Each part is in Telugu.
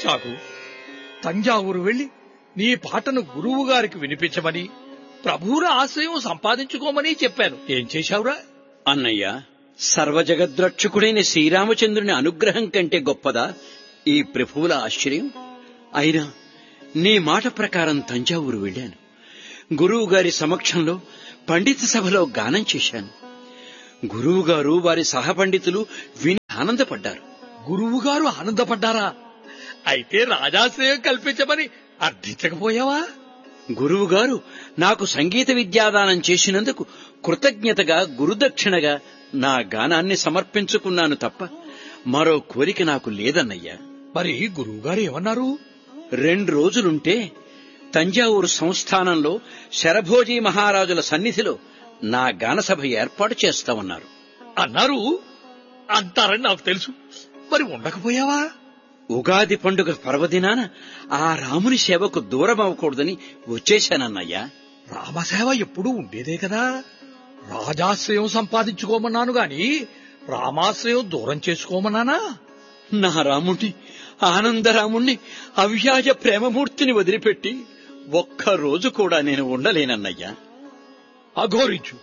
చాకు తంజావూరు వెళ్లి నీ పాటను గురువు గారికి వినిపించమని ప్రభువుల ఆశ్రయం సంపాదించుకోమని చెప్పాను ఏం చేశావురా అన్నయ్య సర్వజగద్రక్షకుడైన శ్రీరామచంద్రుని అనుగ్రహం కంటే గొప్పదా ఈ ప్రభువుల ఆశ్చర్యం అయినా నీ మాట ప్రకారం తంజావూరు వెళ్ళాను గురువు గారి సమక్షంలో పండిత సభలో గానం చేశాను గురువు గారు వారి సహపండితులు విని ఆనందపడ్డారు గురువు గారు ఆనందపడ్డారా అయితే రాజాశ్రయం కల్పించమని అర్థించకపోయావా గురువు గారు నాకు సంగీత విద్యాదానం చేసినందుకు కృతజ్ఞతగా గురుదక్షిణగా నా గానాన్ని సమర్పించుకున్నాను తప్ప మరో కోరిక నాకు లేదన్నయ్యా మరి గురువు గారు ఏమన్నారు రెండు రోజులుంటే తంజావూరు సంస్థానంలో శరభోజీ మహారాజుల సన్నిధిలో నా గానసభ ఏర్పాటు చేస్తామన్నారు అన్నారు అంటారని నాకు తెలుసు మరి ఉండకపోయావా ఉగాది పండుగ పర్వదినాన ఆ రాముని సేవకు దూరం అవ్వకూడదని వచ్చేశానన్నయ్యా రామసేవ ఎప్పుడూ ఉండేదే కదా రాజాశ్రయం సంపాదించుకోమన్నాను గాని రామాశ్రయం దూరం చేసుకోమన్నానా నా రాముణ్ణి ఆనందరాముణ్ణి అవ్యాజ ప్రేమమూర్తిని వదిలిపెట్టి ఒక్క రోజు కూడా నేను ఉండలేనన్నయ్యా అఘోరించు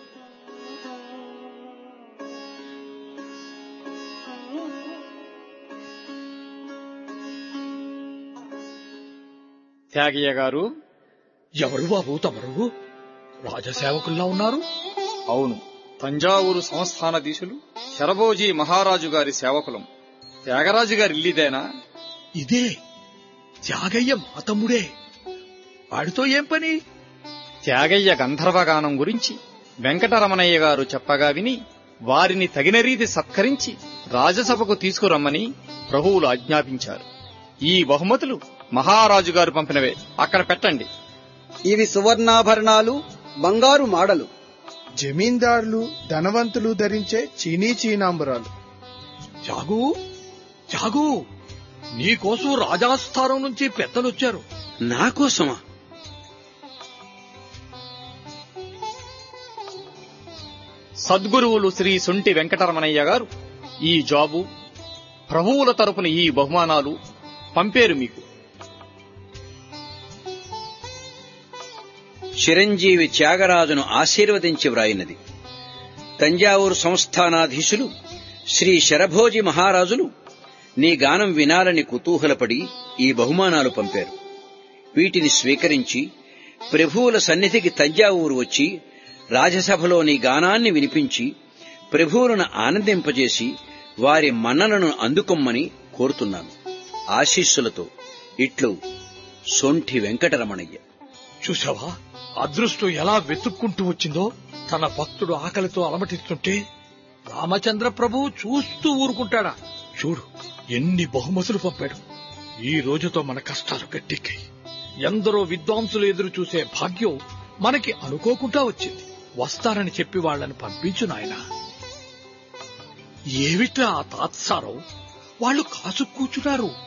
త్యాగయ్య గారు ఎవరు బాబు తమరు రాజసేవకుల్లా ఉన్నారు అవును తంజావూరు సంస్థానధీశులు శరభోజీ మహారాజు గారి సేవకులం త్యాగరాజు గారి ఇల్లిదేనా ఇదే త్యాగయ్య మా తమ్ముడే వాడితో ఏం పని త్యాగయ్య గంధర్వగానం గురించి వెంకటరమణయ్య గారు చెప్పగా విని వారిని తగిన రీతి సత్కరించి రాజసభకు తీసుకురమ్మని ప్రభువులు ఆజ్ఞాపించారు ఈ బహుమతులు మహారాజు గారు పంపినవే అక్కడ పెట్టండి ఇవి సువర్ణాభరణాలు బంగారు మాడలు జమీందారులు ధనవంతులు ధరించే చీనీ చీనాంబరాలు జాగు జాగు నీకోసం రాజాస్థానం నుంచి పెద్దలొచ్చారు నా కోసమా సద్గురువులు శ్రీ సొంటి వెంకటరమణయ్య గారు ఈ జాబు ప్రభువుల తరపున ఈ బహుమానాలు పంపేరు మీకు చిరంజీవి త్యాగరాజును ఆశీర్వదించి వ్రాయినది తంజావూరు సంస్థానాధీశులు శ్రీ శరభోజి మహారాజులు నీ గానం వినాలని కుతూహలపడి ఈ బహుమానాలు పంపారు వీటిని స్వీకరించి ప్రభువుల సన్నిధికి తంజావూరు వచ్చి రాజసభలో నీ గానాన్ని వినిపించి ప్రభువులను ఆనందింపజేసి వారి మన్నలను అందుకొమ్మని కోరుతున్నాను ఆశీస్సులతో ఇట్లు సొంఠి వెంకటరమణయ్య చూసావా అదృష్టం ఎలా వెతుక్కుంటూ వచ్చిందో తన భక్తుడు ఆకలితో అలమటిస్తుంటే రామచంద్ర ప్రభువు చూస్తూ ఊరుకుంటాడా చూడు ఎన్ని బహుమతులు పంపాడు ఈ రోజుతో మన కష్టాలు గట్టెక్కాయి ఎందరో విద్వాంసులు ఎదురు చూసే భాగ్యం మనకి అనుకోకుండా వచ్చింది వస్తారని చెప్పి వాళ్ళని పంపించు నాయనా ఏమిట్రా ఆ తాత్సారం వాళ్ళు కాసు కూర్చున్నారు